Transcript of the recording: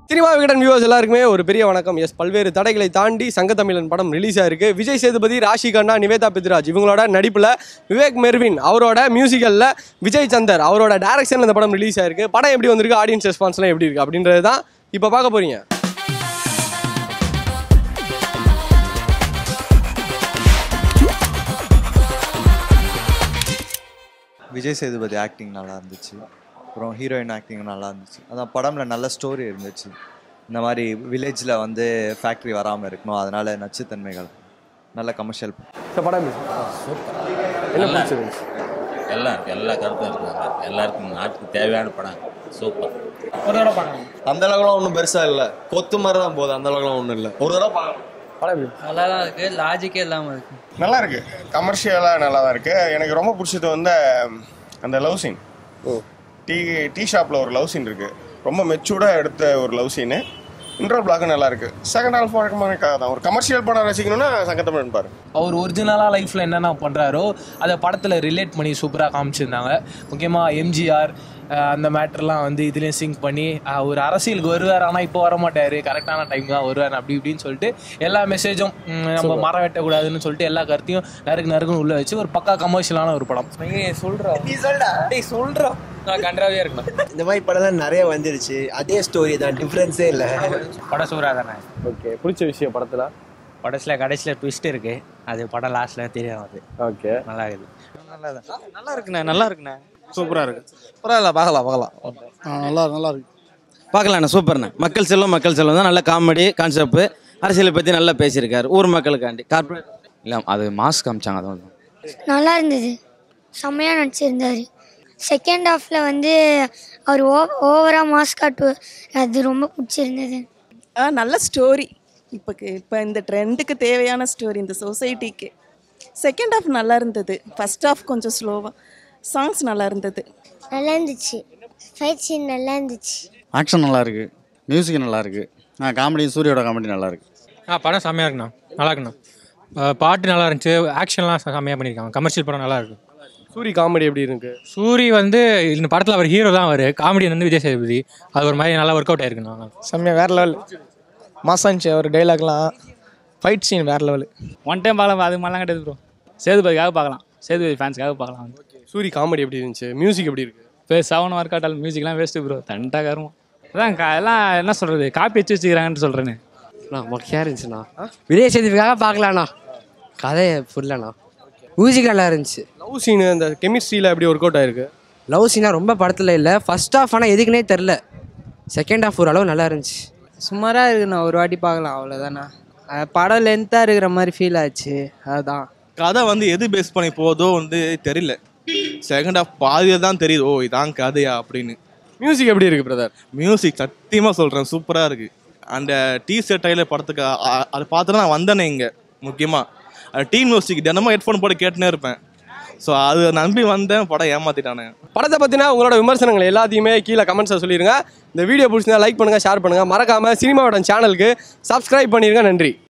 cinema Vikatan viewers எல்லாருக்குமே ஒரு பெரிய வணக்கம் எஸ் பல்வேறு தடைகளை தாண்டி சங்கத்தமிழன் படம் ரிலீஸ் ஆயிருக்கு விஜய் சேதுபதி ராஷி கண்ணா நிவேதா பித்ராஜ் இவங்களோட நடிப்பில் விவேக் மெர்வின் அவரோட மியூசிக்கலில் விஜய் சந்தர் அவரோட டைரக்ஷனில் இந்த படம் ரிலீஸ் ஆயிருக்கு படம் எப்படி வந்திருக்கு ஆடியன்ஸ் ரெஸ்பான்ஸ்லாம் எப்படி இருக்கு அப்படின்றது தான் இப்போ பார்க்க போறீங்க விஜய் சேதுபதி ஆக்டிங் நல்லா இருந்துச்சு அப்புறம் ஹீரோயின் ஆக்டிங் நல்லா இருந்துச்சு அதான் படம்ல நல்ல ஸ்டோரி இருந்துச்சு இந்த மாதிரி வில்லேஜில் வந்து ஃபேக்ட்ரி வராமல் இருக்கணும் அதனால நச்சுத்தன்மைகள் நல்ல கமர்ஷியல் இந்த படம் எப்படி என்ன பிடிச்சிருந்துச்சு எல்லாம் எல்லா கருத்தும் இருக்குங்க எல்லாருக்கும் நாட்டுக்கு தேவையான படம் சூப்பர் அந்த அளவுக்குலாம் ஒன்றும் பெருசா இல்ல கொத்து மாதிரி தான் போகுது அந்த அளவுக்குலாம் ஒன்றும் இல்லை ஒரு தடவை பார்க்கலாம் படம் எப்படி நல்லா தான் இருக்கு லாஜிக்கே இல்லாமல் இருக்கு நல்லா இருக்கு கமர்ஷியலாக நல்லா தான் இருக்கு எனக்கு ரொம்ப பிடிச்சது வந்து அந்த லவ் சீன் டீ டீ ஷாப்பில் ஒரு லவ் சீன் இருக்கு ரொம்ப மெச்சூர்டாக எடுத்த ஒரு லவ் சீனு இன்ட்ரோ பிளாக்கும் நல்லா இருக்கு செகண்ட் ஹால்ஃப் வழக்கமான கதை தான் ஒரு கமர்ஷியல் படம் ரசிக்கணும்னா சங்கத்தமிழ் பாரு அவர் ஒரிஜினலாக லைஃப்பில் என்னென்ன பண்ணுறாரோ அதை படத்தில் ரிலேட் பண்ணி சூப்பராக காமிச்சிருந்தாங்க முக்கியமாக எம்ஜிஆர் அந்த மேட்டர்லாம் வந்து இதுலேயும் சிங்க் பண்ணி அஹ், ஒரு அரசியலுக்கு வருவார் ஆனால் இப்போ வர மாட்டார் கரெக்டான டைம் தான் வருவார் அப்படி இப்படின்னு சொல்லிட்டு எல்லா மெசேஜும் நம்ம மரம் வெட்டக்கூடாதுன்னு சொல்லிட்டு எல்லா கருத்தையும் நறுக்கு நறுக்குன்னு உள்ளே வச்சு ஒரு பக்கா கமர்ஷியலான ஒரு படம் சொல்கிறோம் நீ சொல்கிறா சொல்கிறோம் நான் கன்றாவே இருக்கணும் இந்த மாதிரி படம்லாம் நிறைய வந்துருச்சு அதே ஸ்டோரி தான் டிஃப்ரென்ஸே இல்லை படம் சூறாக தானே ஓகே பிடிச்ச விஷயம் படத்தில் படத்தில் கடைசியில் ட்விஸ்ட் இருக்கு அது படம் லாஸ்ட்டில் தெரியும் அது ஓகே நல்லா இருக்குது நல்லா இருக்குண்ணே நல்லா இருக்குண்ணே சூப்பரா இருக்கு பரவாயில்ல பார்க்கலாம் பார்க்கலாம் நல்லா நல்லா இருக்கு பார்க்கலாண்ணே சூப்பர்ண்ணே மக்கள் செல்வம் மக்கள் செல்வம் தான் நல்ல காமெடி கான்செப்ட் அரசியலை பற்றி நல்லா பேசியிருக்காரு ஊர் மக்களுக்காண்டி கார்பரேட் இல்லை அது மாஸ்க் காமிச்சாங்க அது வந்து நல்லா இருந்தது செம்மையாக நடிச்சிருந்தார் செகண்ட் ஹாஃபில் வந்து அவர் ஓ ஓவராக மாஸ் காட்டுவார் அது ரொம்ப பிடிச்சிருந்தது ஆ நல்ல ஸ்டோரி இப்போ இப்போ இந்த ட்ரெண்டுக்கு தேவையான ஸ்டோரி இந்த சொசைட்டிக்கு செகண்ட் ஹாஃப் நல்லா இருந்தது ஃபர்ஸ்ட் ஹாஃப் கொஞ்சம் ஸ்லோவாக சாங்ஸ் நல்லா இருந்தது நல்லா இருந்துச்சு ஃபைட் சீன் நல்லா இருந்துச்சு ஆக்ஷன் நல்லா இருக்கு மியூசிக் நல்லா இருக்கு ஆ காமெடி சூரியோட காமெடி நல்லா இருக்கு ஆ படம் செம்மையாக இருக்குண்ணா நல்லா இருக்குண்ணா அஹ் பாட்டு நல்லா இருந்துச்சு ஆக்ஷன்லாம் செம்மையாக பண்ணியிருக்காங்க கமர்ஷியல் படம் நல்லா இருக்கு சூரி காமெடி எப்படி இருக்கு சூரி வந்து இந்த படத்தில் அவர் ஹீரோ தான் அவர் காமெடி வந்து விஜய் சேதுபதி அது ஒரு மாதிரி நல்லா ஒர்க் அவுட் ஆயிருக்குண்ணா செம்மையாக வேற லெவல் மாசான்ச்சு அவர் டைலாக்லாம் ஃபைட் சீன் வேற லெவல் ஒன் டைம் பார்க்கலாம் அது மாதிரிலாம் கிடையாது ப்ரோ சேதுபதிக்காக பார்க்கலாம் சேதுபதி ஃபேன்ஸ்க்காக பார்க்கலாம் சூரி காமெடி எப்படி இருந்துச்சு மியூசிக் எப்படி இருக்கு இப்போ செவன் ஒர்க் அவுட் மியூசிக்லாம் வேஸ்ட்டு ப்ரோ தண்டா கருமம் அதான் கா- எல்லாம் என்ன சொல்கிறது காப்பி வச்சு வச்சுக்கிறாங்கன்னு சொல்கிறேன்னு மொக்கையாக இருந்துச்சுண்ணா விஜய் சேதுக்காக பார்க்கலாண்ணா கதையை புரியலண்ணா மியூசிக் நல்லா இருந்துச்சு லவ் சீனு அந்த கெமிஸ்ட்ரியில் எப்படி ஒர்க் அவுட் ஆயிருக்கு லவ் சீனாக ரொம்ப படத்தில் இல்லை ஃபர்ஸ்ட் ஹாஃப் ஆனால் எதுக்குன்னே தெரில செகண்ட் ஹாஃப் ஓரளவு நல்லா இருந்துச்சு சுமாராக இருக்குண்ணா ஒரு வாட்டி பார்க்கலாம் அவ்வளோதாண்ணா படம் லென்த்தாக இருக்கிற மாதிரி ஃபீல் ஆச்சு அதுதான் கதை வந்து எது பேஸ் பண்ணி போதோ வந்து தெரியல செகண்ட் ஹாஃப் பாதியில் தான் தெரியுது ஓ இதான் கதையா அப்படின்னு மியூசிக் எப்படி இருக்கு பிரதர் மியூசிக் சத்தியமாக சொல்கிறேன் சூப்பராக இருக்குது அந்த டீசர்ட் ட்ரைலர் படத்துக்கு அ- அ- அதை பார்த்துட்டு நான் வந்தேனே இங்கே முக்கியமாக டீம் மியூசிக் தினமும் ஹெட்ஃபோன் போட்டு கேட்டுனே இருப்பேன் ஸோ அது நம்பி வந்தேன் படம் ஏமாத்திட்டானே படத்தை பற்றின உங்களோட விமர்சனங்கள் எல்லாத்தையுமே கீழே கமெண்ட்ஸை சொல்லிடுங்க இந்த வீடியோ பிடிச்சிருந்தா லைக் பண்ணுங்கள் ஷேர் பண்ணுங்கள் மறக்காமல் சினிமாவோட சேனலுக்கு சப்ஸ்கிரைப் பண்ணிடுங்க நன்றி